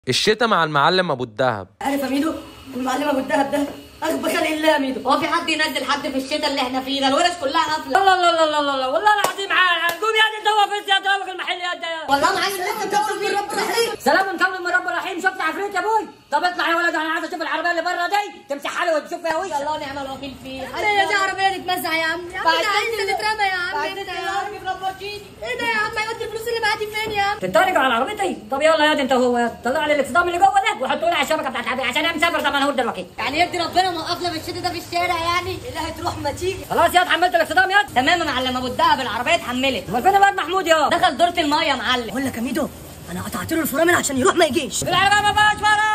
الشتا مع المعلم ابو الدهب عارف يا ميدو المعلم ابو الدهب ده اغبى خلق الله يا ميدو هو في حد ينزل حد في الشتاء اللي احنا فيه ده الورش كلها قافله الله الله الله الله الله والله العظيم عال قوم يا دي انت واقف يا دوبك المحل يا ده والله معايا لسه بتوصل من رب رحيم سلام مكمل من رب الرحيم شفت عفريت يا ابوي طب اطلع يا ولد انا عايز اشوف العربيه اللي بره دي تمسح حالي وتشوف فيها وش الله ونعم الوكيل فيه هي دي عربية تتمزع يا عم يا عم بعد ده عايز اللي اترمى يا عم بعد انت كده يا يا عم ربي في لامبورجيني ايه ده يا عم هيودي الفلوس اللي معادي فين يا عم تتريقوا على عربيتي طب يلا يا دي انت هو يا طلع لي الاكسدام اللي جوه ده وحطوا لي على الشبكه بتاعت عبي عشان انا مسافر طبعا هو دلوقتي يعني يرضي ربنا موقفنا في الشتاء ده في الشارع يعني الهي تروح ما تيجي خلاص يا حملت الاكسدام يا تمام يا معلم ابو الدهب العربيه اتحملت امال فين الواد محمود يا دخل دورة الميه يا معلم بقول لك يا ميدو انا قطعت له الفرامل عشان يروح ما يجيش العربيه ما فيهاش فرق